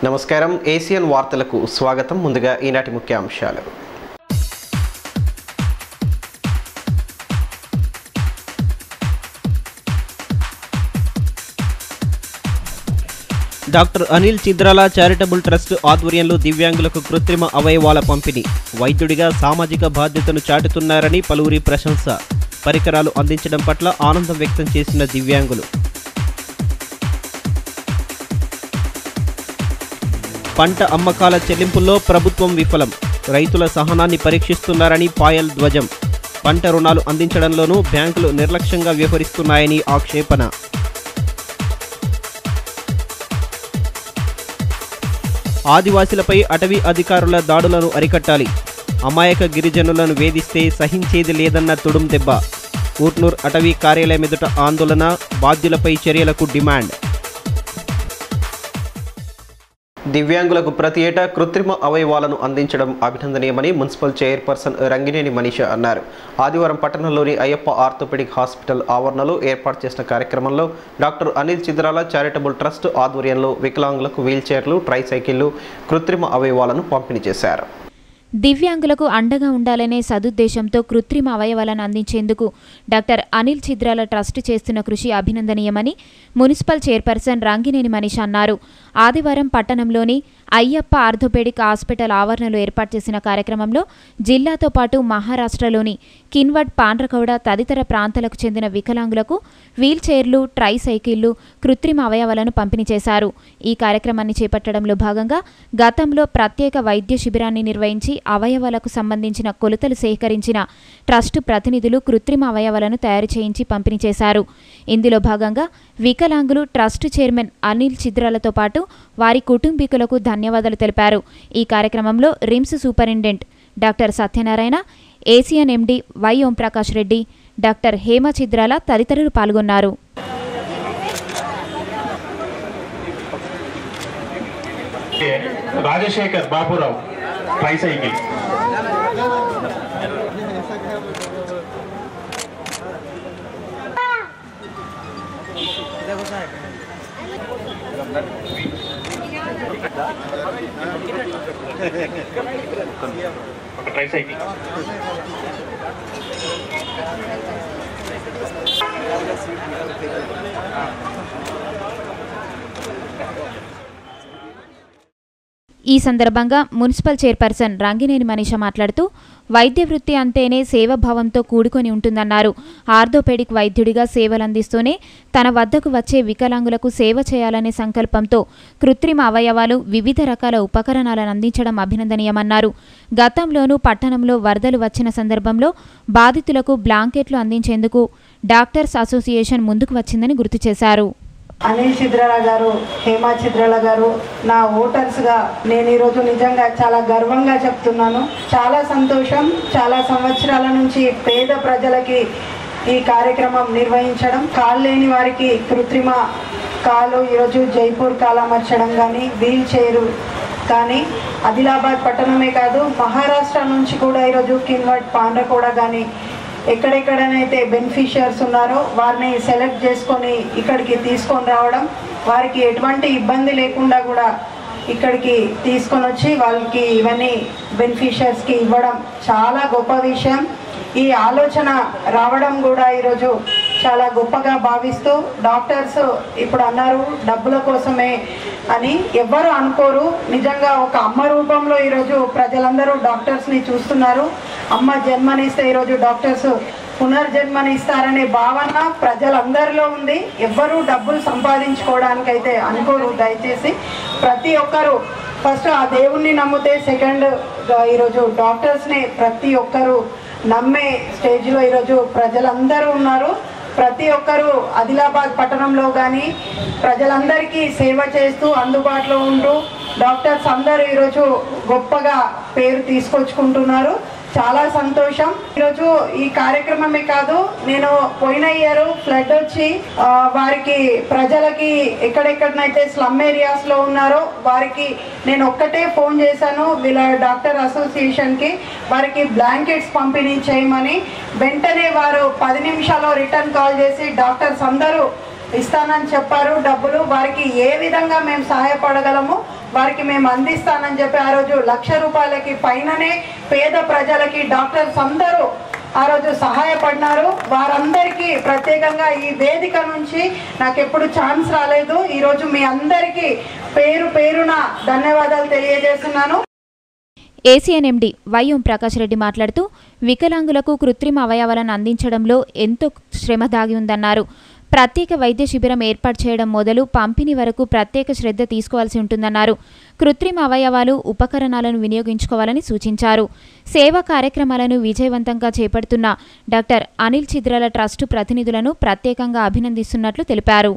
నమస్కారం ఏసియన్ వార్తలకు స్వాగతం ముందుగా ఈనాటి ముఖ్యాంశాలు doctor Anil Chidrala charitable trust ఆధ్వర్యంలో దివ్యాంగులకు కృత్రిమ అవయవాల పంపిణీ వైద్యుడిగా సామాజిక బాధ్యతను చాటుతున్నారని పలువురి ప్రశంస పరికరాలు అందించడం పట్ల ఆనందం వ్యక్తం చేసిన దివ్యాంగులు పంట అమ్మకాల చెల్లింపుల్లో ప్రభుత్వం విఫలం రైతుల సహనాన్ని పరీక్షిస్తున్నారని పాయల్ ధ్వజం పంట రుణాలు అందించడంలోనూ బ్యాంకులు నిర్లక్ష్యంగా వ్యవహరిస్తున్నాయని ఆక్షేపణ ఆదివాసీలపై అటవీ అధికారుల దాడులను అరికట్టాలి అమాయక గిరిజనులను వేధిస్తే సహించేది లేదన్న తుడుం దెబ్బ ఊట్నూర్ అటవీ కార్యాలయం ఎదుట ఆందోళన బాధ్యులపై చర్యలకు డిమాండ్ దివ్యాంగులకు ప్రతి ఏటా కృత్రిమ అవయవాలను అందించడం అభినందనీయమని మున్సిపల్ చైర్పర్సన్ రంగినేని మనీష అన్నారు ఆదివారం పట్టణంలోని అయ్యప్ప ఆర్థోపెడిక్ హాస్పిటల్ ఆవరణలో ఏర్పాటు చేసిన కార్యక్రమంలో doctor Anil Chidrala charitable trust ఆధ్వర్యంలో వికలాంగులకు వీల్చైర్లు ట్రైసైకిళ్లు కృత్రిమ అవయవాలను పంపిణీ చేశారు దివ్యాంగులకు అండగా ఉండాలనే సదుద్దేశంతో కృత్రిమ అవయవాలను అందించేందుకు డాక్టర్ అనిల్ చిద్రాల ట్రస్ట్ చేస్తున్న కృషి అభినందనీయమని మున్సిపల్ చైర్పర్సన్ రంగినేని మనీష్ అన్నారు ఆదివారం పట్టణంలోని అయ్యప్ప ఆర్థోపెడిక్ హాస్పిటల్ ఆవరణలో ఏర్పాటు చేసిన కార్యక్రమంలో జిల్లాతో పాటు మహారాష్ట్రలోని కిన్వడ్ పాండ్రకౌడ తదితర ప్రాంతాలకు చెందిన వికలాంగులకు వీల్ చైర్లు ట్రై సైకిళ్లు కృత్రిమ అవయవాలను పంపిణీ చేశారు ఈ కార్యక్రమాన్ని చేపట్టడంలో భాగంగా గతంలో ప్రత్యేక వైద్య శిబిరాన్ని నిర్వహించి అవయవాలకు సంబంధించిన కొలతలు సేకరించిన ట్రస్టు ప్రతినిధులు కృత్రిమ అవయవాలను తయారు చేయించి పంపిణీ చేశారు ఇందులో భాగంగా వికలాంగులు ట్రస్ట్ చైర్మన్ అనిల్ చిద్రాలతో పాటు వారి కుటుంబీకులకు ధన్యవాదాలు తెలిపారు ఈ కార్యక్రమంలో RIMS superintendent doctor Satyanarayana ACN MD Y Omprakash Reddy doctor Hema Chidrala తదితరులు పాల్గొన్నారు రాజశేఖర్ బాబురావు ట్రైసైకిల్ ఒక ట్రైసైకిల్ ఈ సందర్భంగా మున్సిపల్ చైర్పర్సన్ రంగినేని మనీష మాట్లాడుతూ వైద్య వృత్తి అంటేనే సేవభావంతో కూడుకొని ఉంటుందన్నారు ఆర్థోపెడిక్ వైద్యుడిగా సేవలందిస్తూనే తన వద్దకు వచ్చే వికలాంగులకు సేవ చేయాలనే సంకల్పంతో కృత్రిమ అవయవాలు వివిధ రకాల ఉపకరణాలను అందించడం అభినందనీయమన్నారు గతంలోనూ పట్టణంలో వరదలు వచ్చిన సందర్భంలో బాధితులకు బ్లాంకెట్లు అందించేందుకు డాక్టర్స్ అసోసియేషన్ ముందుకు వచ్చిందని గుర్తు చేశారు అనిల్ చిద్రాల గారు హేమా చిద్రాల గారు నా ఓటర్స్గా నేను ఈరోజు నిజంగా చాలా గర్వంగా చెప్తున్నాను చాలా సంతోషం చాలా సంవత్సరాల నుంచి పేద ప్రజలకి ఈ కార్యక్రమం నిర్వహించడం కాలు లేని వారికి కృత్రిమ కాలు ఈరోజు జైపూర్ కాలు అమర్చడం కానీ వీల్ చైరు కానీ ఆదిలాబాద్ పట్టణమే కాదు మహారాష్ట్ర నుంచి కూడా ఈరోజు కిన్వట్ పాండ్రకోడ కానీ ఎక్కడెక్కడనైతే బెనిఫిషియర్స్ ఉన్నారో వారిని సెలెక్ట్ చేసుకొని ఇక్కడికి తీసుకొని రావడం వారికి ఎటువంటి ఇబ్బంది లేకుండా కూడా ఇక్కడికి తీసుకొని వచ్చి వాళ్ళకి ఇవన్నీ బెనిఫిషియర్స్కి ఇవ్వడం చాలా గొప్ప విషయం ఈ ఆలోచన రావడం కూడా ఈరోజు చాలా గొప్పగా భావిస్తూ డాక్టర్స్ ఇప్పుడు అన్నారు డబ్బుల కోసమే అని ఎవ్వరు అనుకోరు నిజంగా ఒక అమ్మ రూపంలో ఈరోజు ప్రజలందరూ డాక్టర్స్ని చూస్తున్నారు అమ్మ జన్మనిస్తే ఈరోజు డాక్టర్స్ పునర్జన్మనిస్తారనే భావన ప్రజలందరిలో ఉంది ఎవ్వరూ డబ్బులు సంపాదించుకోవడానికైతే అనుకోరు దయచేసి ప్రతి ఒక్కరూ ఫస్ట్ ఆ దేవుణ్ణి నమ్మితే సెకండ్ ఈరోజు డాక్టర్స్ని ప్రతి ఒక్కరూ నమ్మే స్టేజ్లో ఈరోజు ప్రజలందరూ ఉన్నారు ప్రతి ఒక్కరూ ఆదిలాబాద్ పట్టణంలో కానీ ప్రజలందరికీ సేవ చేస్తూ అందుబాటులో ఉంటూ డాక్టర్స్ అందరూ ఈరోజు గొప్పగా పేరు తీసుకొచ్చుకుంటున్నారు చాలా సంతోషం ఈరోజు ఈ కార్యక్రమమే కాదు నేను పోయిన ఇయర్ ఫ్లడ్ వచ్చి ఆ, వారికి ప్రజలకి ఎక్కడెక్కడనైతే స్లమ్ ఏరియాస్ లో ఉన్నారో వారికి నేను ఒక్కటే ఫోన్ చేశాను వీళ్ళ డాక్టర్ అసోసియేషన్ కి వారికి బ్లాంకెట్స్ పంపిణీ చేయమని వెంటనే వారు పది నిమిషాల్లో రిటర్న్ కాల్ చేసి డాక్టర్స్ అందరూ ఇస్తానని చెప్పారు డబ్బులు వారికి ఏ విధంగా మేము సహాయపడగలము వారికి మేము అందిస్తానని చెప్పి ఆ రోజు లక్ష రూపాయలకి పైననే పేద ప్రజలకి డాక్టర్స్ అందరూ ఆ రోజు సహాయపడినారు వారందరికీ ప్రత్యేకంగా ఈ వేదిక నుంచి నాకు ఎప్పుడు ఛాన్స్ రాలేదు ఈరోజు మీ అందరికీ పేరు పేరున ధన్యవాదాలు తెలియజేస్తున్నాను ఏసీఎన్ఎండి వైఎం ప్రకాష్ రెడ్డి మాట్లాడుతూ వికలాంగులకు కృత్రిమ అవయవాలను అందించడంలో ఎంతో శ్రమ దాగి ఉందన్నారు ప్రత్యేక వైద్య శిబిరం ఏర్పాటు చేయడం మొదలు పంపిణీ వరకు ప్రత్యేక శ్రద్ధ తీసుకోవాల్సి ఉంటుందన్నారు కృత్రిమ అవయవాలు ఉపకరణాలను వినియోగించుకోవాలని సూచించారు సేవా కార్యక్రమాలను విజయవంతంగా చేపడుతున్న డాక్టర్ అనిల్ చిద్రాల ట్రస్టు ప్రతినిధులను ప్రత్యేకంగా అభినందిస్తున్నట్లు తెలిపారు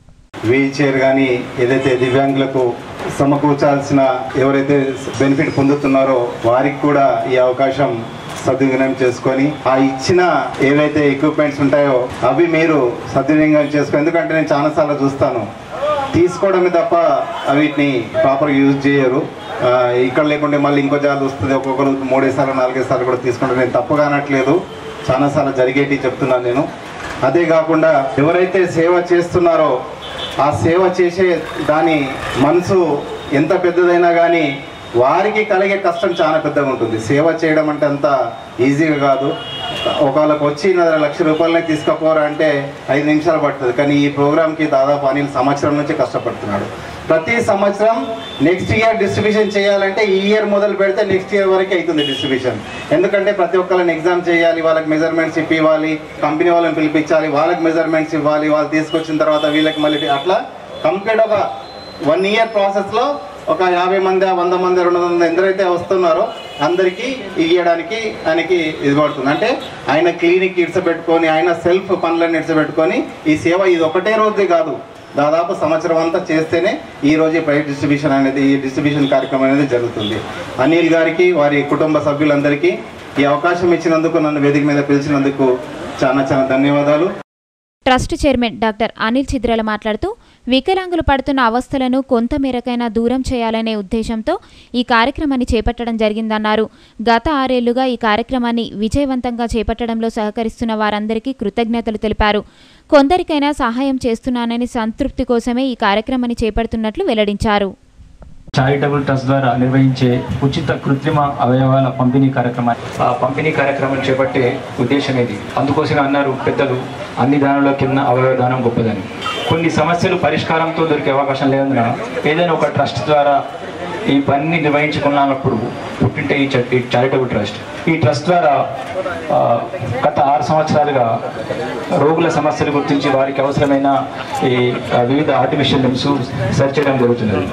వీల్ చైర్ కానీ ఏదైతే దివ్యాంగులకు సమకూర్చాల్సిన ఎవరైతే బెనిఫిట్ పొందుతున్నారో వారికి కూడా ఈ అవకాశం సద్వినియోగం చేసుకొని ఆ ఇచ్చిన ఏవైతే ఎక్విప్మెంట్స్ ఉంటాయో అవి మీరు సద్వినియోగం చేసుకొని ఎందుకంటే నేను చాలాసార్లు చూస్తాను తీసుకోవడమే తప్ప వీటిని ప్రాపర్గా యూజ్ చేయరు ఆ, ఇక్కడ లేకుంటే మళ్ళీ ఇంకో జాలు వస్తుంది ఒక్కొక్కరు మూడేసార్లు నాలుగేసార్లు కూడా తీసుకుంటారు నేను తప్పుగా అనట్లేదు చాలాసార్లు జరిగేటి చెప్తున్నాను నేను అదే కాకుండా ఎవరైతే సేవ చేస్తున్నారో ఆ సేవ చేసే దాని మనసు ఎంత పెద్దదైనా కానీ వారికి కలిగే కష్టం చాలా పెద్దగా ఉంటుంది సేవ చేయడం అంటే అంత ఈజీగా కాదు ఒకళ్ళకి వచ్చి నా దగ్గర లక్ష రూపాయలనే తీసుకుపోరా అంటే ఐదు నిమిషాలు పడుతుంది కానీ ఈ ప్రోగ్రామ్కి దాదాపు అనిల్ సంవత్సరం నుంచి కష్టపడుతున్నాడు ప్రతి సంవత్సరం నెక్స్ట్ ఇయర్ డిస్ట్రిబ్యూషన్ చేయాలంటే ఈ ఇయర్ మొదలు పెడితే నెక్స్ట్ ఇయర్ వరకు అవుతుంది డిస్ట్రిబ్యూషన్ ఎందుకంటే ప్రతి ఒక్కరిని ఎగ్జామ్ చేయాలి వాళ్ళకి మెజర్మెంట్స్ ఇప్పివ్వాలి కంపెనీ వాళ్ళని పిలిపించాలి వాళ్ళకి మెజర్మెంట్స్ ఇవ్వాలి వాళ్ళు తీసుకొచ్చిన తర్వాత వీళ్ళకి మళ్ళీ అట్లా కంప్లీట్ ఒక వన్ ఇయర్ ప్రాసెస్లో ఒక యాభై మంది వంద మంది రెండు వందల మంది ఎందరైతే వస్తున్నారో అందరికీ ఇవ్వడానికి ఆయనకి ఇది పడుతుంది అంటే ఆయన క్లినిక్ ఇడ్సపెట్టుకొని ఆయన సెల్ఫ్ పనులను ఇడ్సపెట్టుకొని ఈ సేవ ఇది ఒకటే రోజు కాదు దాదాపు సంవత్సరం అంతా చేస్తేనే ఈ రోజు ఈ ప్రైవేట్ డిస్ట్రిబ్యూషన్ అనేది ఈ డిస్ట్రిబ్యూషన్ కార్యక్రమం అనేది జరుగుతుంది అనిల్ గారికి వారి కుటుంబ సభ్యులందరికీ ఈ అవకాశం ఇచ్చినందుకు నన్ను వేదిక మీద పిలిచినందుకు చాలా చాలా ధన్యవాదాలు trust chairman doctor Anil Chidrala మాట్లాడుతూ వికలాంగులు పడుతున్న అవస్థలను కొంత మేరకైనా దూరం చేయాలనే ఉద్దేశంతో ఈ కార్యక్రమాన్ని చేపట్టడం జరిగిందన్నారు గత ఆరేళ్లుగా ఈ కార్యక్రమాన్ని విజయవంతంగా చేపట్టడంలో సహకరిస్తున్న వారందరికీ కృతజ్ఞతలు తెలిపారు కొందరికైనా సహాయం చేస్తున్నానని సంతృప్తి కోసమే ఈ కార్యక్రమాన్ని చేపడుతున్నట్లు వెల్లడించారు చారిటబుల్ ట్రస్ట్ ద్వారా నిర్వహించే ఉచిత కృత్రిమ అవయవాల పంపిణీ కార్యక్రమాన్ని ఆ పంపిణీ కార్యక్రమం చేపట్టే ఉద్దేశం ఇది అందుకోసమే అన్నారు పెద్దలు అన్ని దానంలో కింద అవయవ దానం గొప్పదని కొన్ని సమస్యలు పరిష్కారంతో దొరికే అవకాశం లేనందున ఏదైనా ఒక ట్రస్ట్ ద్వారా ఈ పనిని నిర్వహించుకున్నప్పుడు పుట్టింటే ఈ చ- ఈ చారిటబుల్ ట్రస్ట్ ఈ ట్రస్ట్ ద్వారా ఆ, గత ఆరు సంవత్సరాలుగా రోగుల సమస్యలు గుర్తించి వారికి అవసరమైన ఈ ఆ, వివిధ ఆర్టిఫిషియల్ లిమ్స్ సర్చ్ చేయడం జరుగుతున్నది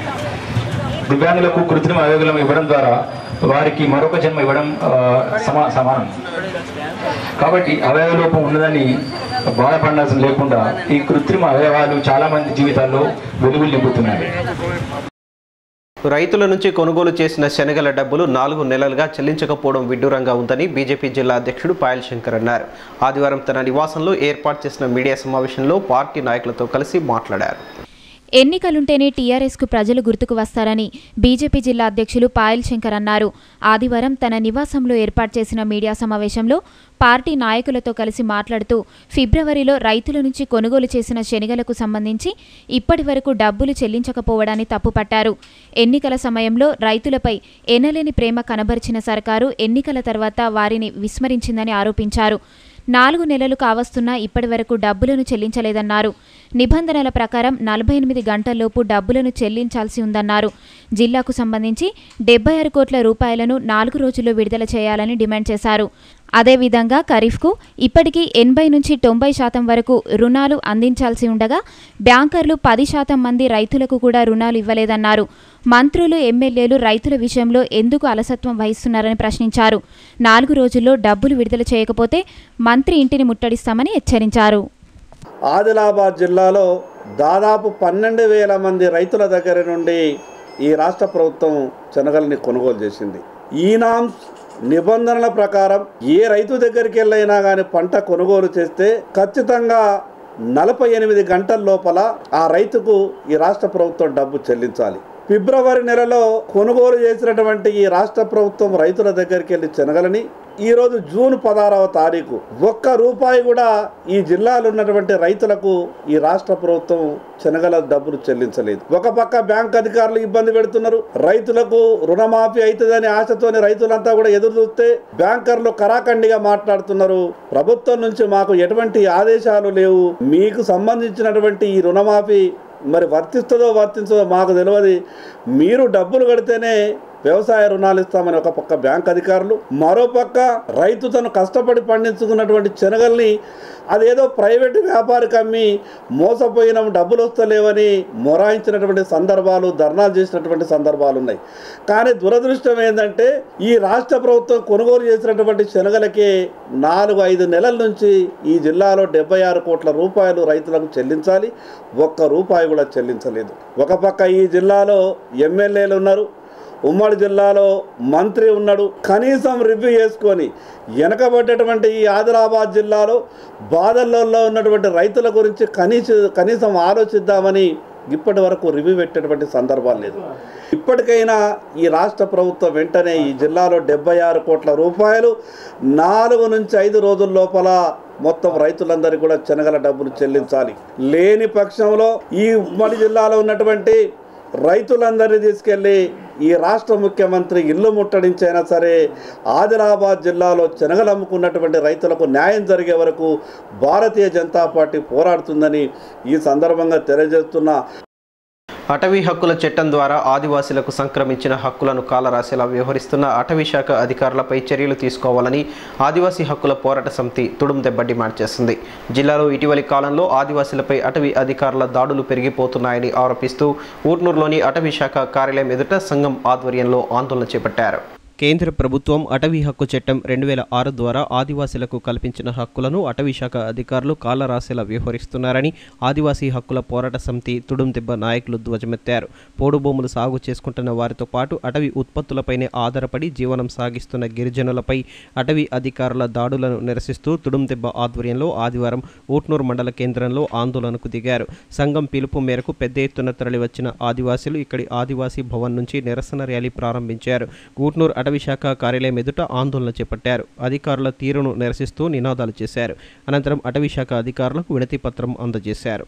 దివ్యాంగులకు కృత్రిమ అవయవం ఇవ్వడం ద్వారా వారికి మరొక జన్మ ఇవ్వడం ఆ, సమా సమానం కాబట్టి అవయవ లోపం ఉన్నదని బాధపడాల్సిన లేకుండా ఈ కృత్రిమ అవయవాలు చాలా మంది జీవితాల్లో వెలుగులు నింపుతున్నాయి రైతుల నుంచి కొనుగోలు చేసిన శనగల డబ్బులు నాలుగు నెలలుగా చెల్లించకపోవడం విడ్డూరంగా ఉందని బీజేపీ జిల్లా అధ్యక్షుడు పాయల్ శంకర్ అన్నారు ఆదివారం తన నివాసంలో ఏర్పాటు చేసిన మీడియా సమావేశంలో పార్టీ నాయకులతో కలిసి మాట్లాడారు ఎన్నికలుంటేనే టీఆర్ఎస్కు ప్రజలు గుర్తుకు వస్తారని బీజేపీ జిల్లా అధ్యక్షులు పాయల్ శంకర్ అన్నారు ఆదివారం తన నివాసంలో ఏర్పాటు చేసిన మీడియా సమావేశంలో పార్టీ నాయకులతో కలిసి మాట్లాడుతూ ఫిబ్రవరిలో రైతుల నుంచి కొనుగోలు చేసిన శనగలకు సంబంధించి ఇప్పటి వరకు డబ్బులు చెల్లించకపోవడాన్ని తప్పుపట్టారు ఎన్నికల సమయంలో రైతులపై ఎనలేని ప్రేమ కనబరిచిన సర్కారు ఎన్నికల తర్వాత వారిని విస్మరించిందని ఆరోపించారు నాలుగు నెలలు కావస్తున్నా ఇప్పటి వరకు డబ్బులను చెల్లించలేదన్నారు నిబంధనల ప్రకారం నలభై ఎనిమిది గంటల్లోపు డబ్బులను చెల్లించాల్సి ఉందన్నారు జిల్లాకు సంబంధించి డెబ్బై ఆరు కోట్ల రూపాయలను నాలుగు రోజుల్లో విడుదల చేయాలని డిమాండ్ చేశారు అదేవిధంగా ఖరీఫ్కు ఇప్పటికీ ఎనభై నుంచి తొంభై శాతం వరకు రుణాలు అందించాల్సి ఉండగా బ్యాంకర్లు పది శాతం మంది రైతులకు కూడా రుణాలు ఇవ్వలేదన్నారు మంత్రులు ఎమ్మెల్యేలు రైతుల విషయంలో ఎందుకు అలసత్వం వహిస్తున్నారని ప్రశ్నించారు నాలుగు రోజుల్లో డబ్బులు విడుదల చేయకపోతే మంత్రి ఇంటిని ముట్టడిస్తామని హెచ్చరించారు ఆదిలాబాద్ జిల్లాలో దాదాపు పన్నెండు వేల మంది రైతుల దగ్గర నుండి ఈ రాష్ట్ర ప్రభుత్వం శనగల్ని కొనుగోలు చేసింది ఈనామ్స్ నిబంధనల ప్రకారం ఏ రైతు దగ్గరికి వెళ్ళైనా కానీ పంట కొనుగోలు చేస్తే ఖచ్చితంగా నలభై ఎనిమిది గంటల లోపల ఆ రైతుకు ఈ రాష్ట్ర ప్రభుత్వం డబ్బు చెల్లించాలి ఫిబ్రవరి నెలలో కొనుగోలు చేసినటువంటి ఈ రాష్ట్ర ప్రభుత్వం రైతుల దగ్గరికి వెళ్ళి శనగలని ఈరోజు జూన్ పదహారవ తారీఖు ఒక్క రూపాయి కూడా ఈ జిల్లాలో ఉన్నటువంటి రైతులకు ఈ రాష్ట్ర ప్రభుత్వం శనగల డబ్బులు చెల్లించలేదు ఒక పక్క బ్యాంక్ అధికారులు ఇబ్బంది పెడుతున్నారు రైతులకు రుణమాఫీ అవుతుందని ఆశతోని రైతులంతా కూడా ఎదురు చూస్తే బ్యాంకర్లు కరాఖండిగా మాట్లాడుతున్నారు ప్రభుత్వం నుంచి మాకు ఎటువంటి ఆదేశాలు లేవు మీకు సంబంధించినటువంటి ఈ రుణమాఫీ మరి వర్తిస్తుందో వర్తించదో మాకు తెలియదు మీరు డబ్బులు కడితేనే వ్యవసాయ రుణాలు ఇస్తామని ఒక పక్క బ్యాంక్ అధికారులు మరో పక్క రైతు తను కష్టపడి పండించుకున్నటువంటి శనగల్ని అదేదో ప్రైవేటు వ్యాపారికి అమ్మి మోసపోయిన డబ్బులు వస్తలేవని మొరాయించినటువంటి సందర్భాలు ధర్నాలు చేసినటువంటి సందర్భాలు ఉన్నాయి కానీ దురదృష్టం ఏంటంటే ఈ రాష్ట్ర ప్రభుత్వం కొనుగోలు చేసినటువంటి శనగలకే నాలుగు ఐదు నెలల నుంచి ఈ జిల్లాలో డెబ్బై ఆరు కోట్ల రూపాయలు రైతులకు చెల్లించాలి ఒక్క రూపాయి కూడా చెల్లించలేదు ఒక పక్క ఈ జిల్లాలో ఎమ్మెల్యేలు ఉన్నారు ఉమ్మడి జిల్లాలో మంత్రి ఉన్నాడు కనీసం రివ్యూ చేసుకొని వెనకబడ్డటువంటి ఈ ఆదిలాబాద్ జిల్లాలో బాధల్లో ఉన్నటువంటి రైతుల గురించి కనీస కనీసం ఆలోచిద్దామని ఇప్పటి వరకు రివ్యూ పెట్టేటువంటి సందర్భాలు లేదు ఇప్పటికైనా ఈ రాష్ట్ర ప్రభుత్వం వెంటనే ఈ జిల్లాలో డెబ్బై ఆరు కోట్ల రూపాయలు నాలుగు నుంచి ఐదు రోజుల లోపల మొత్తం రైతులందరికీ కూడా శనగల డబ్బులు చెల్లించాలి లేని పక్షంలో ఈ ఉమ్మడి జిల్లాలో ఉన్నటువంటి రైతులందరినీ తీసుకెళ్ళి ఈ రాష్ట్ర ముఖ్యమంత్రి ఇల్లు ముట్టడించైనా సరే ఆదిలాబాద్ జిల్లాలో శనగలు అమ్ముకున్నటువంటి రైతులకు న్యాయం జరిగే వరకు భారతీయ జనతా పార్టీ పోరాడుతుందని ఈ సందర్భంగా తెలియజేస్తున్న అటవీ హక్కుల చట్టం ద్వారా ఆదివాసీలకు సంక్రమించిన హక్కులను కాలరాసేలా వ్యవహరిస్తున్న అటవీ శాఖ అధికారులపై చర్యలు తీసుకోవాలని ఆదివాసీ హక్కుల పోరాట సమితి తుడుం దెబ్బ డిమాండ్ చేస్తుంది జిల్లాలో ఇటీవలి కాలంలో ఆదివాసీలపై అటవీ అధికారుల దాడులు పెరిగిపోతున్నాయని ఆరోపిస్తూ ఊట్నూరులోని అటవీ శాఖ కార్యాలయం ఎదుట సంఘం ఆధ్వర్యంలో ఆందోళన చేపట్టారు కేంద్ర ప్రభుత్వం అటవీ హక్కు చట్టం రెండు వేల ఆరు ద్వారా ఆదివాసీలకు కల్పించిన హక్కులను అటవీ శాఖ అధికారులు కాలరాసేలా వ్యవహరిస్తున్నారని ఆదివాసీ హక్కుల పోరాట సమితి తుడుందెబ్బ నాయకులు ధ్వజమెత్తారు పోడు భూములు సాగు చేసుకుంటున్న వారితో పాటు అటవీ ఉత్పత్తులపైనే ఆధారపడి జీవనం సాగిస్తున్న గిరిజనులపై అటవీ అధికారుల దాడులను నిరసిస్తూ తుడుందెబ్బ ఆధ్వర్యంలో ఆదివారం ఊట్నూరు మండల కేంద్రంలో ఆందోళనకు దిగారు సంఘం పిలుపు మేరకు పెద్ద ఎత్తున తరలివచ్చిన ఆదివాసీలు ఇక్కడి ఆదివాసీ భవన్ నుంచి నిరసన ర్యాలీ ప్రారంభించారు ఊట్నూరు అటవీ శాఖ కార్యాలయం ఎదుట ఆందోళన చేపట్టారు అధికారుల తీరును నిరసిస్తూ నినాదాలు చేశారు అనంతరం అటవీ శాఖ అధికారులకు వినతి పత్రం అందజేశారు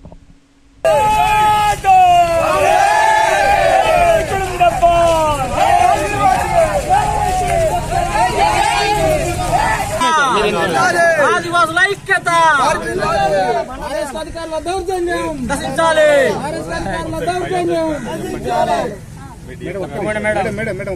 ఆదివాసుల ఐక్యత అధికారుల దౌర్జన్యం నశించాలి అధికారుల దౌర్జన్యం మేడం మేడం మేడం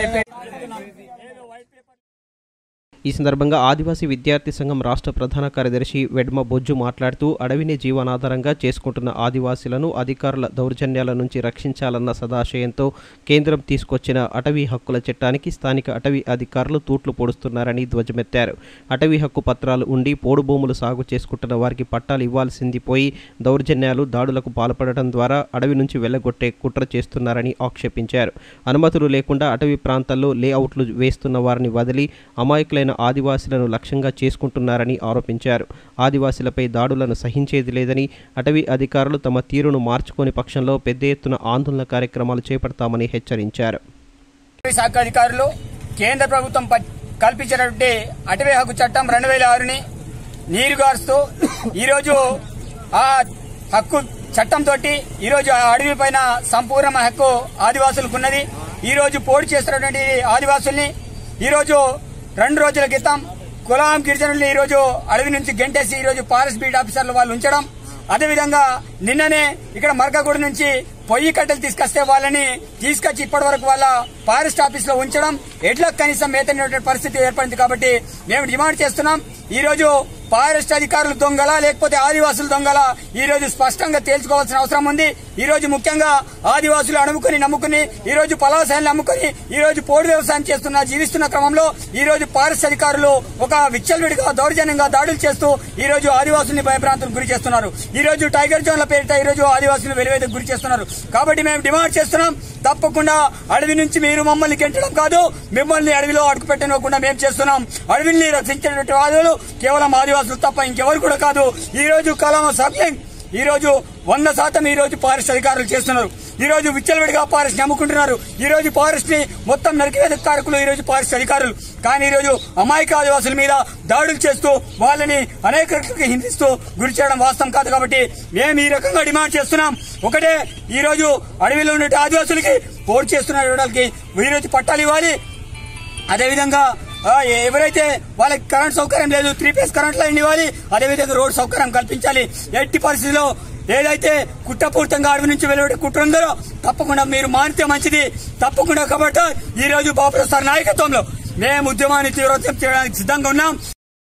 ఈ సందర్భంగా ఆదివాసీ విద్యార్థి సంఘం రాష్ట్ర ప్రధాన కార్యదర్శి వెడ్మ బొజ్జు మాట్లాడుతూ అడవిని జీవనాధారంగా చేసుకుంటున్న ఆదివాసీలను అధికారుల దౌర్జన్యాల నుంచి రక్షించాలన్న సదాశయంతో కేంద్రం తీసుకొచ్చిన అటవీ హక్కుల చట్టానికి స్థానిక అటవీ అధికారులు తూట్లు పొడుస్తున్నారని ధ్వజమెత్తారు అటవీ హక్కు పత్రాలు ఉండి పోడు భూములు సాగు చేసుకుంటున్న వారికి పట్టాలు ఇవ్వాల్సింది పోయి దౌర్జన్యాలు దాడులకు పాల్పడటం ద్వారా అడవి నుంచి వెళ్లగొట్టే కుట్ర చేస్తున్నారని ఆక్షేపించారు అనుమతులు లేకుండా అటవీ ప్రాంతాల్లో లేఅవుట్లు వేస్తున్న వారిని వదిలి అమాయకులైన ఆదివాసీలను లక్ష్యంగా చేసుకుంటున్నారని ఆరోపించారు ఆదివాసీలపై దాడులను సహించేది లేదని అటవీ అధికారులు తమ తీరును మార్చుకోని పక్షంలో పెద్ద ఎత్తున ఆందోళన కార్యక్రమాలు చేపడతామని హెచ్చరించారు అటవీ శాఖ అధికారులు కేంద్ర ప్రభుత్వం ప- కల్పించినటువంటి అటవీ హక్కు చట్టం రెండు వేల ఆరుని నీరుగారుస్తూ ఈరోజు ఆ హక్కు చట్టంతో ఈరోజు ఆ అడవి పైన సంపూర్ణ హక్కు ఆదివాసులకు ఉన్నది ఈ రోజు పోటీ చేస్తున్నటువంటి ఆదివాసుల్ని ఈరోజు రెండు రోజుల క్రితం కులాం గిరిజనుల్ని ఈరోజు అడవి నుంచి గెంటేసి ఈరోజు ఫారెస్ట్ బీట్ ఆఫీసర్లు వాళ్ళు ఉంచడం అదేవిధంగా నిన్ననే ఇక్కడ మరకగూడ నుంచి పొయ్యి కట్టెలు తీసుకొస్తే వాళ్ళని తీసుకొచ్చి ఇప్పటి వరకు వాళ్ళ ఫారెస్ట్ ఆఫీస్ లో ఉంచడం ఎడ్లకు కనీసం మేతనేటువంటి పరిస్థితి ఏర్పడింది కాబట్టి మేము డిమాండ్ చేస్తున్నాం ఈ రోజు ఫారెస్ట్ అధికారులు దొంగల లేకపోతే ఆదివాసులు దొంగల ఈ రోజు స్పష్టంగా తేల్చుకోవాల్సిన అవసరం ఉంది ఈ రోజు ముఖ్యంగా ఆదివాసులు అణుముకుని నమ్ముకుని ఈ రోజు పలాసాయాలను అమ్ముకుని ఈ రోజు పోడు వ్యవసాయం చేస్తున్న జీవిస్తున్న క్రమంలో ఈ రోజు ఫారెస్ట్ అధికారులు ఒక విచ్చలవిడిగా దౌర్జన్యంగా దాడులు చేస్తూ ఈ రోజు ఆదివాసుల్ని భయభ్రాంతులకు గురి చేస్తున్నారు ఈ రోజు టైగర్ జోన్ల పేరిట ఈ రోజు ఆదివాసులు వెలువేదకు గురి చేస్తున్నారు కాబట్టి మేము డిమాండ్ చేస్తున్నాం తప్పకుండా అడవి నుంచి మీరు మమ్మల్ని గెంటడం కాదు మిమ్మల్ని అడవిలో అడుగు పెట్టనివ్వకుండా మేము చేస్తున్నాం అడవిని రక్షించేటువంటి వాదులు కేవలం ఆదివాసులు తప్ప ఇంకెవరు కూడా కాదు ఈ రోజు కలామ సబ్లింగ్ ఈ రోజు వంద శాతం ఈ రోజు ఫారెస్ట్ అధికారులు చేస్తున్నారు ఈ రోజు విచ్చలవిడిగా ఫారెస్ట్ ని అమ్ముకుంటున్నారు ఈ రోజు ఫారెస్ట్ ని మొత్తం నరికివేత కారకులు ఈ రోజు ఫారెస్ట్ అధికారులు కానీ ఈ రోజు అమాయక ఆదివాసుల మీద దాడులు చేస్తూ వాళ్ళని అనేక రకాలుగా హింసిస్తూ గురి చేయడం వాస్తవం కాదు కాబట్టి మేము ఈ రకంగా డిమాండ్ చేస్తున్నాం ఒకటే ఈ రోజు అడవిలో ఉన్న ఆదివాసులకి పోటు చేస్తున్న వాళ్ళకి ఈ రోజు పట్టాలు ఇవ్వాలి అదేవిధంగా ఆ, ఎవరైతే వాళ్ళకి కరెంట్ సౌకర్యం లేదు త్రీ ఫేస్ కరెంట్ లైన్ ఇవ్వాలి అదేవిధంగా రోడ్ సౌకర్యం కల్పించాలి ఎట్టి పరిస్థితిలో ఏదైతే కుట్రపూరితంగా అడవి నుంచి వెలువడే కుట్ర ఉందో తప్పకుండా మీరు మానితే మంచిది తప్పకుండా కాబట్టి ఈ రోజు బాబు సార్ నాయకత్వంలో మేము ఉద్యమాన్ని తీవ్రతం చేయడానికి సిద్ధంగా ఉన్నాం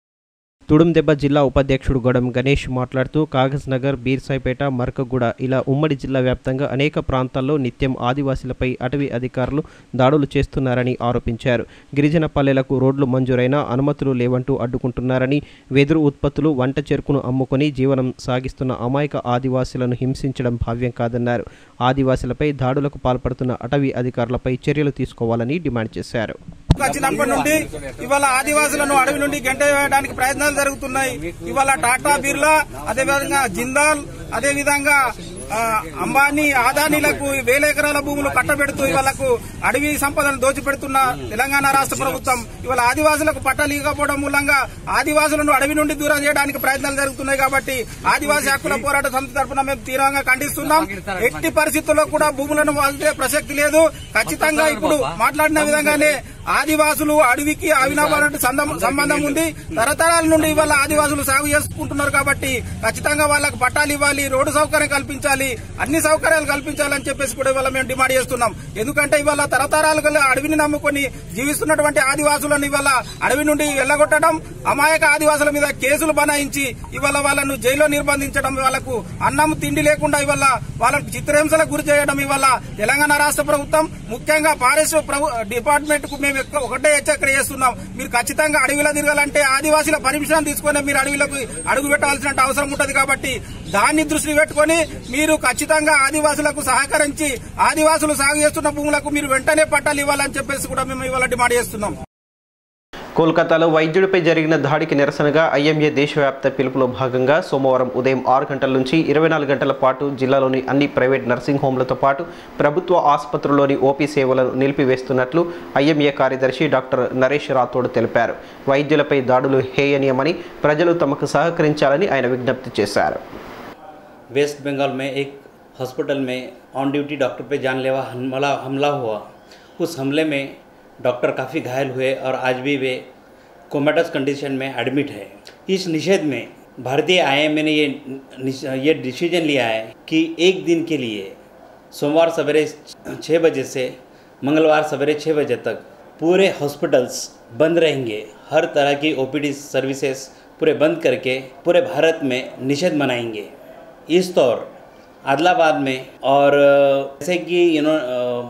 తుడుందెబ్బ జిల్లా ఉపాధ్యక్షుడు గొడం గణేష్ మాట్లాడుతూ కాగజ్ నగర్ బీర్సాయిపేట మరకగూడ ఇలా ఉమ్మడి జిల్లా వ్యాప్తంగా అనేక ప్రాంతాల్లో నిత్యం ఆదివాసీలపై అటవీ అధికారులు దాడులు చేస్తున్నారని ఆరోపించారు గిరిజన పల్లెలకు రోడ్లు మంజూరైనా అనుమతులు లేవంటూ అడ్డుకుంటున్నారని వెదురు ఉత్పత్తులు వంట చెరుకును అమ్ముకొని జీవనం సాగిస్తున్న అమాయక ఆదివాసీలను హింసించడం భావ్యం కాదన్నారు ఆదివాసీలపై దాడులకు పాల్పడుతున్న అటవీ అధికారులపై చర్యలు తీసుకోవాలని డిమాండ్ చేశారు వచ్చినప్పటి నుండి ఇవాళ ఆదివాసులను అడవి నుండి గంట వేయడానికి ప్రయత్నాలు జరుగుతున్నాయి ఇవాళ టాటా బిర్లా అదేవిధంగా జిందాల్ అదేవిధంగా ఆ, అంబానీ ఆదానీలకు వేల ఎకరాల భూములు కట్టబెడుతూ ఇవాళకు అడవి సంపదను దోచిపెడుతున్న తెలంగాణ రాష్ట్ర ప్రభుత్వం ఇవాళ ఆదివాసులకు పట్టాలు ఇవ్వకపోవడం మూలంగా ఆదివాసులను అడవి నుండి దూరం చేయడానికి ప్రయత్నాలు జరుగుతున్నాయి కాబట్టి ఆదివాసీ హక్కుల పోరాట సమితి తరఫున మేము తీవ్రంగా ఖండిస్తున్నాం ఎట్టి పరిస్థితుల్లో కూడా భూములను వదిలే ప్రసక్తి లేదు ఖచ్చితంగా ఇప్పుడు మాట్లాడిన విధంగానే ఆదివాసులు అడవికి అవినాభావ సంబంధం ఉంది తరతరాల నుండి ఇవాళ ఆదివాసులు సాగు చేసుకుంటున్నారు కాబట్టి ఖచ్చితంగా వాళ్ళకు పట్టాలు ఇవ్వాలి రోడ్డు సౌకర్యం కల్పించాలి అన్ని సౌకర్యాలు కల్పించాలని చెప్పేసి కూడా ఇవాళ మేము డిమాండ్ చేస్తున్నాం ఎందుకంటే ఇవాళ తరతరాలుగా అడవిని నమ్ముకొని జీవిస్తున్నటువంటి ఆదివాసులను ఇవాళ అడవి నుండి వెళ్ళగొట్టడం అమాయక ఆదివాసుల మీద కేసులు బనాయించి ఇవాళ వాళ్ళను జైల్లో నిర్బంధించడం వాళ్ళకు అన్నం తిండి లేకుండా ఇవాళ వాళ్ళకు చిత్రహింసలకు గురి చేయడం ఇవాళ తెలంగాణ రాష్ట్ర ప్రభుత్వం ముఖ్యంగా ఫారెస్ట్ ప్రభు- డిపార్ట్మెంట్ కు మేము ఎక్కువ ఒకటే హెచ్చరిక చేస్తున్నాం మీరు ఖచ్చితంగా అడవిలో తిరగాలంటే ఆదివాసుల పర్మిషన్ తీసుకొని మీరు అడవిలోకి అడుగు పెట్టాల్సిన అవసరం ఉంటది కాబట్టి దాన్ని దృష్టి పెట్టుకొని మీరు ఖచ్చితంగా ఆదివాసులకు సహకరించి ఆదివాసులు సాగు చేస్తున్న భూములకు మీరు వెంటనే పట్టాలు ఇవ్వాలని చెప్పేసి కూడా మేము ఇవాళ డిమాండ్ చేస్తున్నాం కోల్కతాలో వైద్యుడిపై జరిగిన దాడికి నిరసనగా ఐఎంఏ దేశవ్యాప్త పిలుపులో భాగంగా సోమవారం ఉదయం ఆరు గంటల నుంచి ఇరవై నాలుగు గంటల పాటు జిల్లాలోని అన్ని ప్రైవేట్ నర్సింగ్ హోంలతో పాటు ప్రభుత్వ ఆసుపత్రుల్లోని ఓపీ సేవలను నిలిపివేస్తున్నట్లు ఐఎంఏ కార్యదర్శి డాక్టర్ నరేష్ రాథోడ్ తెలిపారు వైద్యులపై దాడులు హేయనీయమని ప్రజలు తమకు సహకరించాలని ఆయన విజ్ఞప్తి చేశారు वेस्ट बंगाल में एक हॉस्पिटल में ऑन ड्यूटी डॉक्टर पे जानलेवा हमला हमला हुआ उस हमले में डॉक्टर काफ़ी घायल हुए और आज भी वे कोमेटस कंडीशन में एडमिट है इस निषेध में भारतीय आईएमए ने ये निश- ये डिसीजन लिया है कि एक दिन के लिए सोमवार सवेरे छः बजे से मंगलवार सवेरे छः बजे तक पूरे हॉस्पिटल्स बंद रहेंगे हर तरह की ओपीडी सर्विसेज पूरे बंद करके पूरे भारत में निषेध मनाएंगे इस तौर आदिलाबाद में और अ, जैसे कि यू नो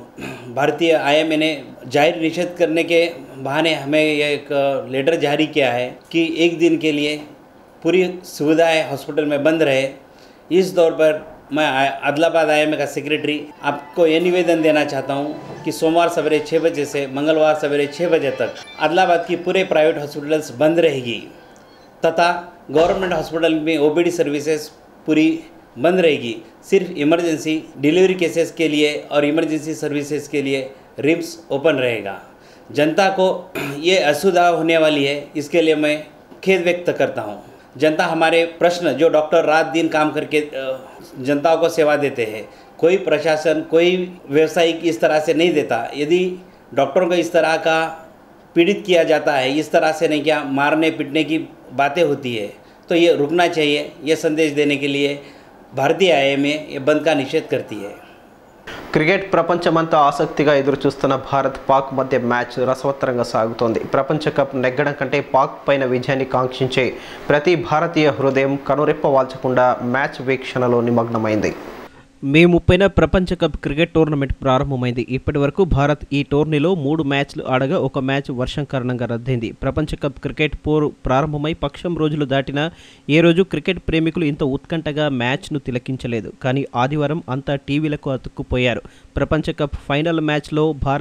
भारतीय आईएमए ने जाहिर निषेध करने के बहाने हमें ये एक लेटर जारी किया है कि एक दिन के लिए पूरी सुविधाएं हॉस्पिटल में बंद रहे इस दौर पर मैं आ- आदिलाबाद आई का सेक्रेटरी आपको ये निवेदन देना चाहता हूँ कि सोमवार सवेरे छः बजे से मंगलवार सवेरे छः बजे तक आदिलाबाद की पूरे प्राइवेट हॉस्पिटल्स बंद रहेगी तथा गवर्नमेंट हॉस्पिटल में ओपीडी सर्विसेज पूरी बंद रहेगी सिर्फ इमरजेंसी डिलीवरी केसेस के लिए और इमरजेंसी सर्विसेज के लिए रिम्स ओपन रहेगा जनता को ये असुविधा होने वाली है इसके लिए मैं खेद व्यक्त करता हूँ जनता हमारे प्रश्न जो डॉक्टर रात दिन काम करके अ, जनताओं को सेवा देते हैं कोई प्रशासन कोई व्यवसायिक इस तरह से नहीं देता यदि डॉक्टरों को इस तरह का पीड़ित किया जाता है इस तरह से नहीं क्या मारने पीटने की बातें होती है तो ये रुकना चाहिए ये संदेश देने के लिए भारतीय आईएमए ये बंद का निषेध करती है క్రికెట్ ప్రపంచమంతా ఆసక్తిగా ఎదురుచూస్తున్న భారత్ పాక్ మధ్య మ్యాచ్ రసవత్తరంగా సాగుతోంది ప్రపంచ కప్ నెగ్గడం కంటే పాక్ పైన విజయాన్ని కాంక్షించే ప్రతి భారతీయ హృదయం కనురెప్ప వాల్చకుండా మ్యాచ్ వీక్షణలో నిమగ్నమైంది మే ముప్పైన ప్రపంచ కప్ క్రికెట్ టోర్నమెంట్ ప్రారంభమైంది ఇప్పటి వరకు భారత్ ఈ టోర్నీలో మూడు మ్యాచ్లు ఆడగా ఒక మ్యాచ్ వర్షం కారణంగా రద్దయింది ప్రపంచ కప్ క్రికెట్ పోరు ప్రారంభమై పక్షం రోజులు దాటినా ఏ రోజు క్రికెట్ ప్రేమికులు ఇంత ఉత్కంఠగా మ్యాచ్ను తిలకించలేదు కానీ ఆదివారం అంతా టీవీలకు అతుక్కుపోయారు ప్రపంచ కప్ ఫైనల్ మ్యాచ్లో భారత్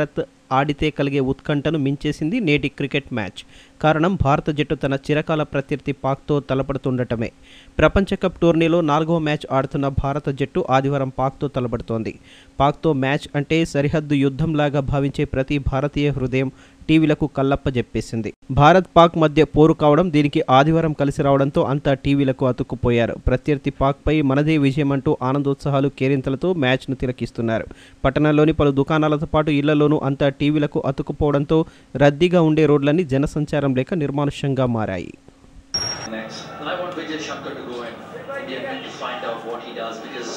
ఆడితే కలిగే ఉత్కంఠను మించేసింది నేటి క్రికెట్ మ్యాచ్ కారణం భారత జట్టు తన చిరకాల ప్రత్యర్థి పాక్తో తలపడుతుండటమే ప్రపంచ కప్ టోర్నీలో నాలుగవ మ్యాచ్ ఆడుతున్న భారత జట్టు ఆదివారం పాక్తో తలపడుతోంది పాక్తో మ్యాచ్ అంటే సరిహద్దు యుద్ధంలాగా భావించే ప్రతి భారతీయ హృదయం టీవీలకు కల్లప్ప చెప్పేసింది భారత్ పాక్ మధ్య పోరు కావడం దీనికి ఆదివారం కలిసి రావడంతో అంతా టీవీలకు అతుక్కుపోయారు ప్రత్యర్థి పాక్పై మనదే విజయం అంటూ ఆనందోత్సాహాలు కేరింతలతో మ్యాచ్ను తిలకిస్తున్నారు పట్టణంలోని పలు దుకాణాలతో పాటు ఇళ్లలోనూ అంతా టీవీలకు అతుక్కుపోవడంతో రద్దీగా ఉండే రోడ్లన్నీ జనసంచారం లేక నిర్మానుష్యంగా మారాయి Next. And I want Vijay Shankar to go in India and to find out what he does because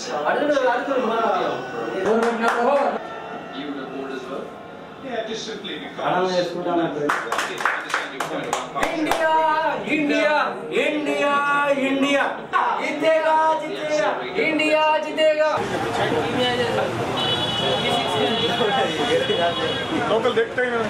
you the board as well. Yeah, just simply India India India India जीतेगा जीतेगा इंडिया जीतेगा local देखते ही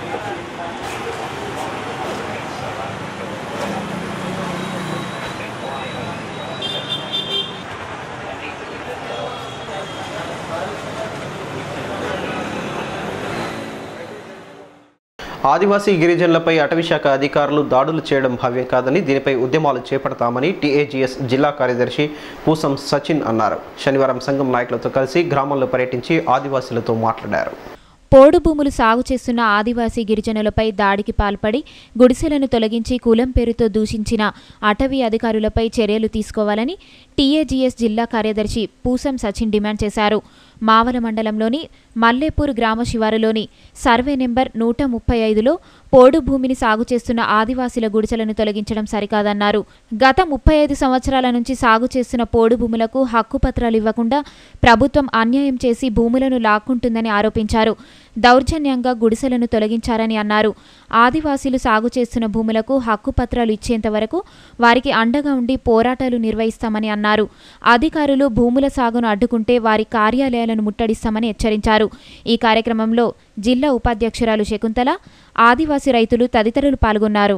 ఆదివాసీ గిరిజనులపై అటవీశాఖ అధికారులు దాడులు చేయడం భావ్యం కాదని దీనిపై ఉద్యమాలు చేపడతామని టీఏజీఎస్ జిల్లా కార్యదర్శి పూసం సచిన్ అన్నారు శనివారం సంఘం నాయకులతో కలిసి గ్రామంలో పర్యటించి ఆదివాసీలతో మాట్లాడారు పోడు భూములు సాగు చేస్తున్న ఆదివాసీ గిరిజనులపై దాడికి పాల్పడి గుడిసెలను తొలగించి కులం పేరుతో దూషించిన అటవీ అధికారులపై చర్యలు తీసుకోవాలని టీఏజీఎస్ జిల్లా కార్యదర్శి పూసం సచిన్ డిమాండ్ చేశారు మావల మండలంలోని మల్లేపూర్ గ్రామ శివారులోని సర్వే నెంబర్ నూట ముప్పై ఐదులో పోడు భూమిని సాగు చేస్తున్న ఆదివాసీల గుడిసెలను తొలగించడం సరికాదన్నారు గత ముప్పై ఐదు సంవత్సరాల నుంచి సాగు చేస్తున్న పోడు భూములకు హక్కు పత్రాలు ఇవ్వకుండా ప్రభుత్వం అన్యాయం చేసి భూములను లాక్కుంటుందని ఆరోపించారు దౌర్జన్యంగా గుడిసెలను తొలగించారని అన్నారు ఆదివాసీలు సాగు చేస్తున్న భూములకు హక్కు పత్రాలు ఇచ్చేంత వరకు వారికి అండగా ఉండి పోరాటాలు నిర్వహిస్తామని అన్నారు అధికారులు భూముల సాగును అడ్డుకుంటే వారి కార్యాలయాలను ముట్టడిస్తామని హెచ్చరించారు ఈ కార్యక్రమంలో జిల్లా ఉపాధ్యక్షురాలు శకుంతల ఆదివాసీ రైతులు తదితరులు పాల్గొన్నారు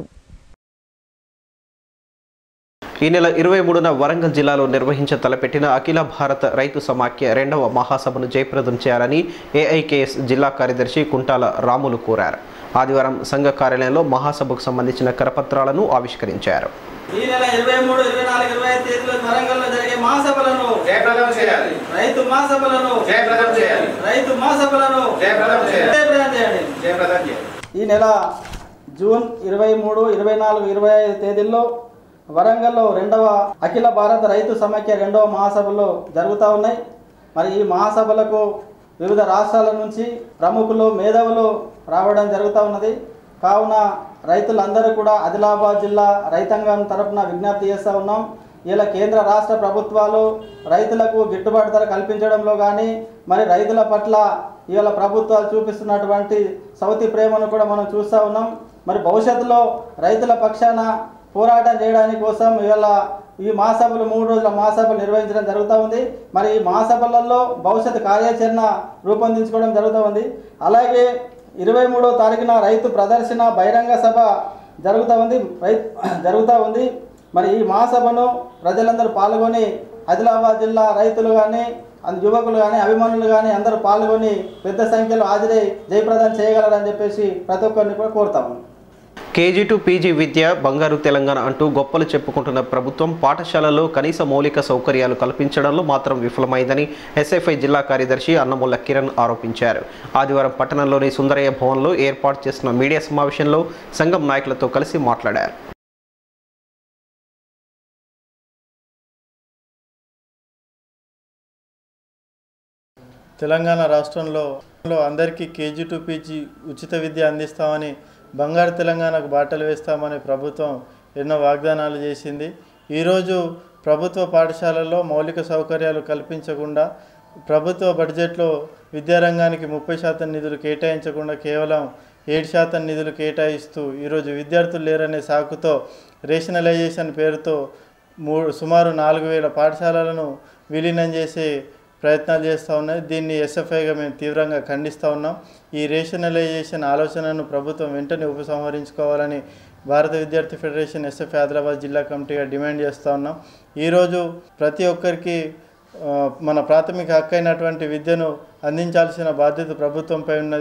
ఈ నెల ఇరవై మూడున వరంగల్ జిల్లాలో నిర్వహించ తలపెట్టిన అఖిల భారత రైతు సమాఖ్య రెండవ మహాసభను జయప్రదం చేయాలని ఏఐకేఎస్ జిల్లా కార్యదర్శి కుంటాల రాములు కోరారు ఆదివారం సంఘ కార్యాలయంలో మహాసభకు సంబంధించిన కరపత్రాలను ఆవిష్కరించారు ఈ నెల ఇరవై మూడు ఇరవై నాలుగు ఇరవై ఐదు తేదీలో వరంగల్లో జరిగే మహాసభలను జయప్రదం చేయాలి రైతు మహాసభలను జయప్రదం చేయాలి రైతు మహాసభలను జయప్రదం చేయాలి జయప్రదం చేయండి జయప్రదం చేయాలి ఈ నెల జూన్ ఇరవై మూడు ఇరవై నాలుగు ఇరవై ఐదు తేదీల్లో వరంగల్లో రెండవ అఖిల భారత రైతు సమాఖ్య రెండవ మహాసభలు జరుగుతూ ఉన్నాయి మరి ఈ మహాసభలకు వివిధ రాష్ట్రాల నుంచి ప్రముఖులు మేధావులు రావడం జరుగుతూ ఉన్నది కావున రైతులందరూ కూడా ఆదిలాబాద్ జిల్లా రైతాంగం తరపున విజ్ఞప్తి చేస్తూ ఉన్నాం ఇలా కేంద్ర రాష్ట్ర ప్రభుత్వాలు రైతులకు గిట్టుబాటు ధర కల్పించడంలో కానీ మరి రైతుల పట్ల ఇవాళ ప్రభుత్వాలు చూపిస్తున్నటువంటి సౌతి ప్రేమను కూడా మనం చూస్తూ ఉన్నాం మరి భవిష్యత్తులో రైతుల పక్షాన పోరాటం చేయడానికి కోసం ఇవాళ ఈ మహాసభలు మూడు రోజుల మహాసభలు నిర్వహించడం జరుగుతూ ఉంది మరి ఈ మహాసభలలో భవిష్యత్ కార్యాచరణ రూపొందించుకోవడం జరుగుతూ ఉంది అలాగే ఇరవై మూడో తారీఖున రైతు ప్రదర్శన బహిరంగ సభ జరుగుతూ ఉంది రైతు జరుగుతూ ఉంది మరి ఈ మహాసభను ప్రజలందరూ పాల్గొని ఆదిలాబాద్ జిల్లా రైతులు కానీ యువకులు కానీ అభిమానులు కానీ అందరూ పాల్గొని పెద్ద సంఖ్యలో హాజరై జయప్రదం చేయగలరని చెప్పేసి ప్రతి ఒక్కరిని కూడా కోరుతాము కేజీ టు పీజీ విద్య బంగారు తెలంగాణ అంటూ గొప్పలు చెప్పుకుంటున్న ప్రభుత్వం పాఠశాలల్లో కనీస మౌలిక సౌకర్యాలు కల్పించడంలో మాత్రం విఫలమైందని ఎస్ఎఫ్ఐ జిల్లా కార్యదర్శి అన్నముల్ల కిరణ్ ఆరోపించారు ఆదివారం పట్టణంలోని సుందరయ్య భవన్లో ఏర్పాటు చేసిన మీడియా సమావేశంలో సంఘం నాయకులతో కలిసి మాట్లాడారు తెలంగాణ రాష్ట్రంలో అందరికీ కేజీ టు పీజీ ఉచిత విద్య అందిస్తామని బంగారు తెలంగాణకు బాటలు వేస్తామని ప్రభుత్వం ఎన్నో వాగ్దానాలు చేసింది ఈరోజు ప్రభుత్వ పాఠశాలల్లో మౌలిక సౌకర్యాలు కల్పించకుండా ప్రభుత్వ బడ్జెట్లో విద్యారంగానికి ముప్పై శాతం నిధులు కేటాయించకుండా కేవలం ఏడు శాతం నిధులు కేటాయిస్తూ ఈరోజు విద్యార్థులు లేరనే సాకుతో రేషనలైజేషన్ పేరుతో మూడు సుమారు నాలుగు వేల పాఠశాలలను విలీనం చేసే ప్రయత్నాలు చేస్తూ ఉన్నాయి దీన్ని ఎస్ఎఫ్ఐగా మేము తీవ్రంగా ఖండిస్తూ ఉన్నాం ఈ రేషనలైజేషన్ ఆలోచనను ప్రభుత్వం వెంటనే ఉపసంహరించుకోవాలని భారత విద్యార్థి ఫెడరేషన్ ఎస్ఎఫ్ఐ ఆదిలాబాద్ జిల్లా కమిటీగా డిమాండ్ చేస్తూ ఉన్నాం ఈరోజు ప్రతి ఒక్కరికి ఆ, మన ప్రాథమిక హక్కు అయినటువంటి విద్యను అందించాల్సిన బాధ్యత ప్రభుత్వంపై ఉన్నది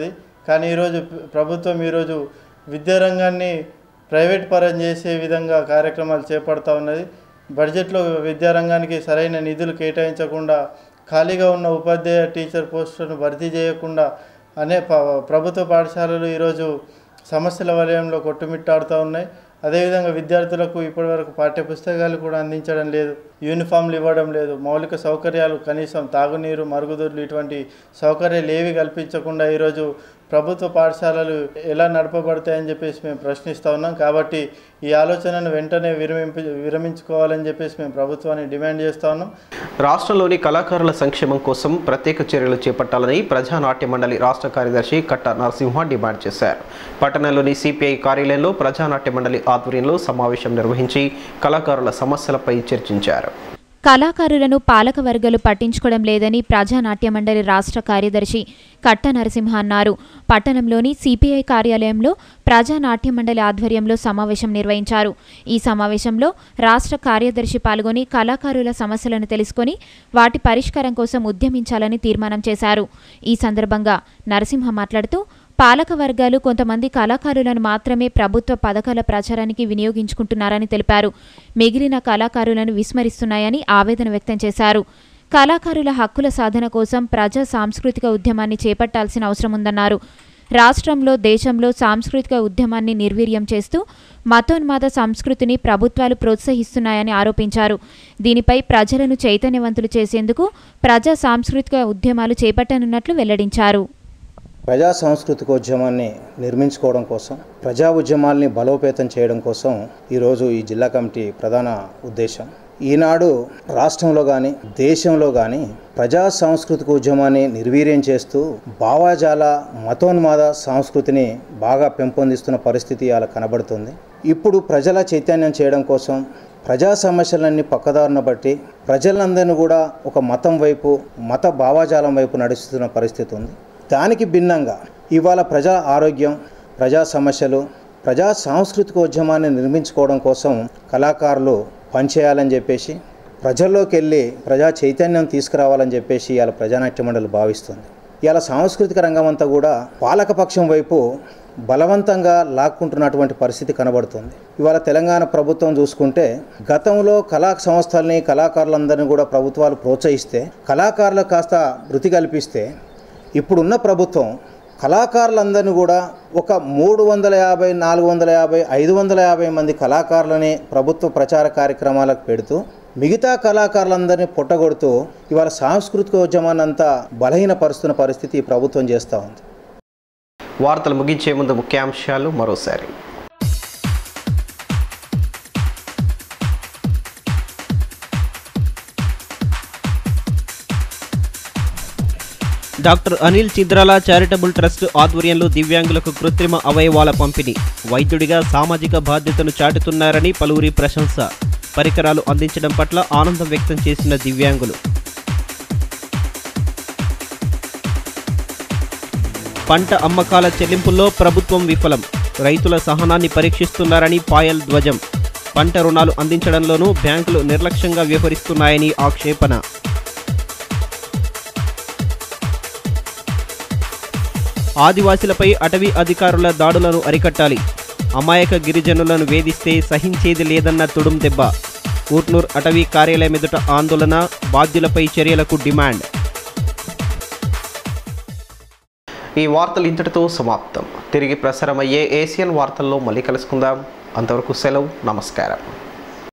కానీ ఈరోజు ప్రభుత్వం ఈరోజు విద్యారంగాన్ని ప్రైవేట్ పరం చేసే విధంగా కార్యక్రమాలు చేపడతా ఉన్నది బడ్జెట్లో విద్యారంగానికి సరైన నిధులు కేటాయించకుండా ఖాళీగా ఉన్న ఉపాధ్యాయ టీచర్ పోస్టులను భర్తీ చేయకుండా అనే ప ప్రభుత్వ పాఠశాలలు ఈరోజు సమస్యల వలయంలో కొట్టుమిట్టాడుతూ ఉన్నాయి అదేవిధంగా విద్యార్థులకు ఇప్పటివరకు పాఠ్యపుస్తకాలు కూడా అందించడం లేదు యూనిఫామ్లు ఇవ్వడం లేదు మౌలిక సౌకర్యాలు కనీసం తాగునీరు మరుగుదొడ్లు ఇటువంటి సౌకర్యాలు ఏవి కల్పించకుండా ఈరోజు ప్రభుత్వ పాఠశాలలు ఎలా నడపబడతాయని చెప్పేసి మేము ప్రశ్నిస్తూ ఉన్నాం కాబట్టి ఈ ఆలోచనను వెంటనే విరమింపు విరమించుకోవాలని చెప్పేసి మేము ప్రభుత్వాన్ని డిమాండ్ చేస్తూ ఉన్నాం రాష్ట్రంలోని కళాకారుల సంక్షేమం కోసం ప్రత్యేక చర్యలు చేపట్టాలని ప్రజానాట్య మండలి రాష్ట్ర కార్యదర్శి కట్ట నరసింహ డిమాండ్ చేశారు పట్టణంలోని సిపిఐ కార్యాలయంలో ప్రజానాట్య మండలి ఆధ్వర్యంలో సమావేశం నిర్వహించి కళాకారుల సమస్యలపై చర్చించారు కళాకారులను పాలక వర్గాలు పట్టించుకోవడం లేదని ప్రజానాట్య మండలి రాష్ట్ర కార్యదర్శి కట్ట నరసింహ అన్నారు పట్టణంలోని సిపిఐ కార్యాలయంలో ప్రజానాట్య మండలి ఆధ్వర్యంలో సమావేశం నిర్వహించారు ఈ సమావేశంలో రాష్ట్ర కార్యదర్శి పాల్గొని కళాకారుల సమస్యలను తెలుసుకొని వాటి పరిష్కారం కోసం ఉద్యమించాలని తీర్మానం చేశారు ఈ సందర్భంగా నరసింహ మాట్లాడుతూ పాలక వర్గాలు కొంతమంది కళాకారులను మాత్రమే ప్రభుత్వ పథకాల ప్రచారానికి వినియోగించుకుంటున్నారని తెలిపారు మిగిలిన కళాకారులను విస్మరిస్తున్నాయని ఆవేదన వ్యక్తం చేశారు కళాకారుల హక్కుల సాధన కోసం ప్రజా సాంస్కృతిక ఉద్యమాన్ని చేపట్టాల్సిన అవసరం ఉందన్నారు రాష్ట్రంలో దేశంలో సాంస్కృతిక ఉద్యమాన్ని నిర్వీర్యం చేస్తూ మతోన్మాద సంస్కృతిని ప్రభుత్వాలు ప్రోత్సహిస్తున్నాయని ఆరోపించారు దీనిపై ప్రజలను చైతన్యవంతులు చేసేందుకు ప్రజా సాంస్కృతిక ఉద్యమాలు చేపట్టనున్నట్లు వెల్లడించారు ప్రజా సాంస్కృతికోద్యమాన్ని నిర్మించుకోవడం కోసం ప్రజా ఉద్యమాల్ని బలోపేతం చేయడం కోసం ఈరోజు ఈ జిల్లా కమిటీ ప్రధాన ఉద్దేశం ఈనాడు రాష్ట్రంలో కానీ దేశంలో కానీ ప్రజా సాంస్కృతిక ఉద్యమాన్ని నిర్వీర్యం చేస్తూ భావాజాల మతోన్మాద సంస్కృతిని బాగా పెంపొందిస్తున్న పరిస్థితి అలా కనబడుతుంది ఇప్పుడు ప్రజల చైతన్యం చేయడం కోసం ప్రజా సమస్యలన్నీ పక్కదారున బట్టి ప్రజలందరినీ కూడా ఒక మతం వైపు మత భావాజాలం వైపు నడుస్తున్న పరిస్థితి ఉంది దానికి భిన్నంగా ఇవాళ ప్రజా ఆరోగ్యం ప్రజా సమస్యలు ప్రజా సాంస్కృతిక ఉద్యమాన్ని నిర్మించుకోవడం కోసం కళాకారులు పనిచేయాలని చెప్పేసి ప్రజల్లోకి వెళ్ళి ప్రజా చైతన్యం తీసుకురావాలని చెప్పేసి ఇవాళ ప్రజానాట్య మండలి భావిస్తుంది ఇవాళ సాంస్కృతిక రంగం అంతా కూడా పాలకపక్షం వైపు బలవంతంగా లాక్కుంటున్నటువంటి పరిస్థితి కనబడుతుంది ఇవాళ తెలంగాణ ప్రభుత్వం చూసుకుంటే గతంలో కళా సంస్థల్ని కళాకారులందరినీ కూడా ప్రభుత్వాలు ప్రోత్సహిస్తే కళాకారులకు కాస్త వృత్తి కల్పిస్తే ఇప్పుడున్న ప్రభుత్వం కళాకారులందరినీ కూడా ఒక మూడు వందల యాభై నాలుగు వందల యాభై ఐదు వందల యాభై మంది కళాకారులని ప్రభుత్వ ప్రచార కార్యక్రమాలకు పెడుతూ మిగతా కళాకారులందరినీ పుట్టగొడుతూ ఇవాళ సాంస్కృతిక ఉద్యమాన్ని అంతా బలహీనపరుస్తున్న పరిస్థితి ఈ ప్రభుత్వం చేస్తూ ఉంది వార్తలు ముగించే ముందు ముఖ్యాంశాలు మరోసారి doctor Anil Chidrala charitable trust ఆధ్వర్యంలో దివ్యాంగులకు కృత్రిమ అవయవాల పంపిణీ వైద్యుడిగా సామాజిక బాధ్యతను చాటుతున్నారని పలువురి ప్రశంస పరికరాలు అందించడం పట్ల ఆనందం వ్యక్తం చేసిన దివ్యాంగులు పంట అమ్మకాల చెల్లింపుల్లో ప్రభుత్వం విఫలం రైతుల సహనాన్ని పరీక్షిస్తున్నారని పాయల్ ధ్వజం పంట రుణాలు అందించడంలోనూ బ్యాంకులు నిర్లక్ష్యంగా వ్యవహరిస్తున్నాయని ఆక్షేపణ ఆదివాసీలపై అటవీ అధికారుల దాడులను అరికట్టాలి అమాయక గిరిజనులను వేధిస్తే సహించేది లేదన్న తుడుం దెబ్బ ఊట్నూర్ అటవీ కార్యాలయం ఎదుట ఆందోళన బాధ్యులపై చర్యలకు డిమాండ్ ఈ వార్తలు ఇంతటితో సమాప్తం తిరిగి ప్రసారమయ్యే ఏసియన్ వార్తల్లో మళ్ళీ కలుసుకుందాం అంతవరకు సెలవు నమస్కారం